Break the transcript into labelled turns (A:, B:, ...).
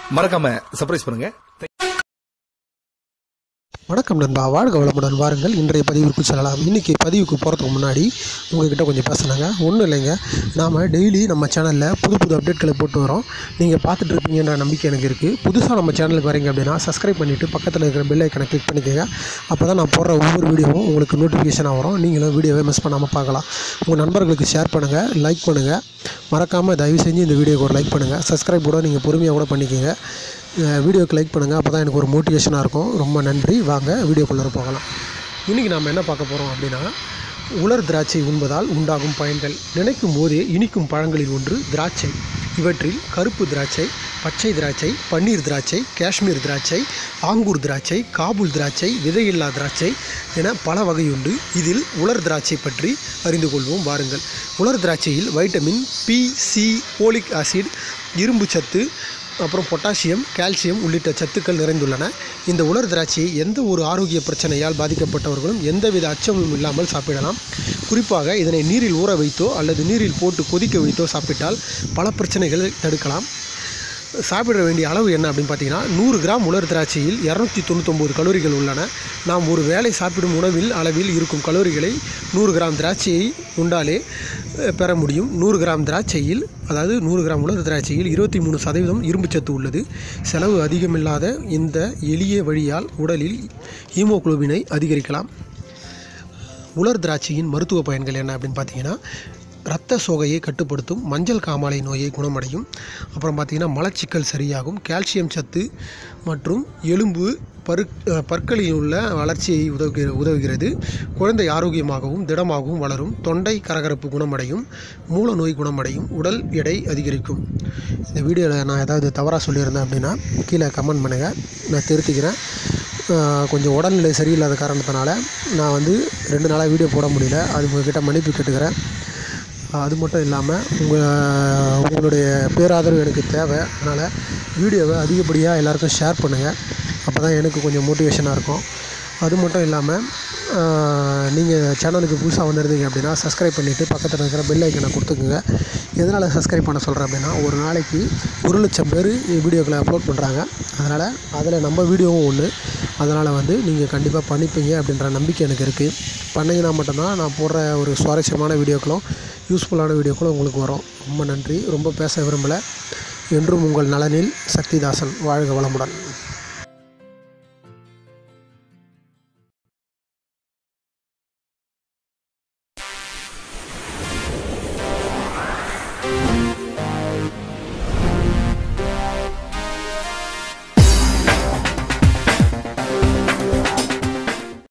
A: மறக்காம சர்ப்ரைஸ் பண்ணுங்க
B: வணக்கம் நண்பா வாழ்க வளமுடன் வாருங்கள் இன்றைய பதிவிற்கு செல்லலாம் இன்றைக்கி பதிவுக்கு போகிறதுக்கு முன்னாடி உங்ககிட்ட கொஞ்சம் பேசுனாங்க ஒன்றும் இல்லைங்க நாம் டெய்லி நம்ம சேனலில் புது புது அப்டேட்களை போட்டு வரோம் நீங்கள் பார்த்துட்டு இருப்பீங்கன்ற நம்பிக்கை எனக்கு இருக்குது புதுசாக நம்ம சேனலுக்கு வரீங்க அப்படின்னா சப்ஸ்கிரைப் பண்ணிவிட்டு பக்கத்தில் இருக்கிற பெல் ஐக்கனை கிளிக் பண்ணிக்கோங்க அப்போ தான் நான் போடுற ஒவ்வொரு வீடியோவும் உங்களுக்கு நோட்டிஃபிகேஷனாக வரும் நீங்களும் வீடியோவை மிஸ் பண்ணாமல் பார்க்கலாம் உங்கள் நண்பர்களுக்கு ஷேர் பண்ணுங்கள் லைக் பண்ணுங்கள் மறக்காமல் தயவு செஞ்சு இந்த வீடியோக்கு ஒரு லைக் பண்ணுங்கள் சப்ஸ்கிரைப் கூட நீங்கள் பொறுமையாக கூட பண்ணிக்கோங்க அஹ் வீடியோக்கு லைக் பண்ணுங்கள் அப்போ தான் எனக்கு ஒரு மோட்டிவேஷனாக இருக்கும் ரொம்ப நன்றி வாங்க வீடியோக்குள்ளே போகலாம் இன்றைக்கி நாம் என்ன பார்க்க போகிறோம் அப்படின்னா உலர் திராட்சை உண்பதால் உண்டாகும் பயன்கள் நினைக்கும் போதே இனிக்கும் பழங்களில் ஒன்று திராட்சை இவற்றில் கருப்பு திராட்சை பச்சை திராட்சை பன்னீர் திராட்சை காஷ்மீர் திராட்சை ஆங்கூர் திராட்சை காபூல் திராட்சை விதையில்லா திராட்சை என பல வகையுண்டு இதில் உலர் திராட்சை பற்றி அறிந்து கொள்வோம் வாருங்கள் உலர் திராட்சையில் vitamin B C folic acid இரும்பு சத்து அப்புறம் பொட்டாசியம் கால்சியம் உள்ளிட்ட சத்துக்கள் நிறைந்துள்ளன இந்த உலர் திராட்சையை எந்த ஒரு ஆரோக்கிய பிரச்சனையால் பாதிக்கப்பட்டவர்களும் எந்தவித அச்சமும் இல்லாமல் சாப்பிடலாம் குறிப்பாக இதனை நீரில் ஊற வைத்தோ அல்லது நீரில் போட்டு கொதிக்க வைத்தோ சாப்பிட்டால் பல பிரச்சனைகளை தடுக்கலாம் சாப்பிட வேண்டிய அளவு என்ன அப்படின்னு பார்த்தீங்கன்னா நூறு கிராம் உலர் திராட்சையில் இரநூத்தி தொண்ணூத்தொம்பது கலோரிகள் உள்ளன நாம் ஒரு வேளை சாப்பிடும் உணவில் அளவில் இருக்கும் கலோரிகளை நூறு கிராம் திராட்சையை உண்டாலே அஹ், பெற முடியும் நூறு கிராம் திராட்சையில் அதாவது நூறு கிராம் உலர் திராட்சையில் இருபத்தி மூணு சதவீதம் இரும்புச்சத்து உள்ளது செலவு அதிகமில்லாத இந்த எளிய வழியால் உடலில் ஹீமோகுளோபினை அதிகரிக்கலாம் உலர் திராட்சையின் மருத்துவ பயன்கள் என்ன அப்படின்னு பார்த்தீங்கன்னா இரத்த சோகையை கட்டுப்படுத்தும் மஞ்சள் காமாலை நோயை குணமடையும் அப்புறம் பார்த்தீங்கன்னா மலச்சிக்கல் சரியாகும் கால்சியம் சத்து மற்றும் எலும்பு பரு அஹ் பற்களில் உள்ள வளர்ச்சியை உதவுக உதவுகிறது குழந்தை ஆரோக்கியமாகவும் திடமாகவும் வளரும் தொண்டை கரகரப்பு குணமடையும் மூல நோய் குணமடையும் உடல் எடை அதிகரிக்கும் இந்த வீடியோவில் நான் ஏதாவது தவறாக சொல்லியிருந்தேன் அப்படின்னா கீழே கமெண்ட் பண்ணுங்கள் நான் திருத்திக்கிறேன் ஆஹ் கொஞ்சம் உடல்நிலை சரியில்லாத காரணத்தினால நான் வந்து ரெண்டு நாளாக வீடியோ போட முடியல அது உங்ககிட்ட மன்னிப்பு கேட்டுக்கிறேன் அது மட்டும் இல்லாமல் உங்கள் உங்களுடைய பேராதரவு எனக்கு தேவை அதனால் வீடியோவை அதிகப்படியாக எல்லாருக்கும் ஷேர் பண்ணுங்கள் அப்போ தான் எனக்கு கொஞ்சம் மோட்டிவேஷனாக இருக்கும் அது மட்டும் இல்லாமல் நீங்கள் சேனலுக்கு புதுசாக வந்திருந்தீங்க அப்படின்னா சப்ஸ்கிரைப் பண்ணிவிட்டு பக்கத்தில் இருக்கிற பெல் ஐக்கனை கொடுத்துக்குங்க எதனால் சப்ஸ்கிரைப் பண்ண சொல்கிறேன் அப்படின்னா ஒரு நாளைக்கு ஒரு லட்சம் பேர் வீடியோக்களை அப்லோட் பண்ணுறாங்க அதனால் அதில் நம்ம வீடியோவும் ஒன்று அதனால் வந்து நீங்கள் கண்டிப்பாக பண்ணிப்பீங்க அப்படின்ற நம்பிக்கை எனக்கு இருக்குது பண்ணிங்கன்னா மட்டும்தான் நான் போடுற ஒரு சுவாரஸ்யமான வீடியோக்களும் யூஸ்ஃபுல்லான வீடியோக்களும் உங்களுக்கு வரும் ரொம்ப நன்றி ரொம்ப பேச விரும்பலை என்றும் உங்கள் நலனில் சக்திதாசன் வாழ்க வளமுடன்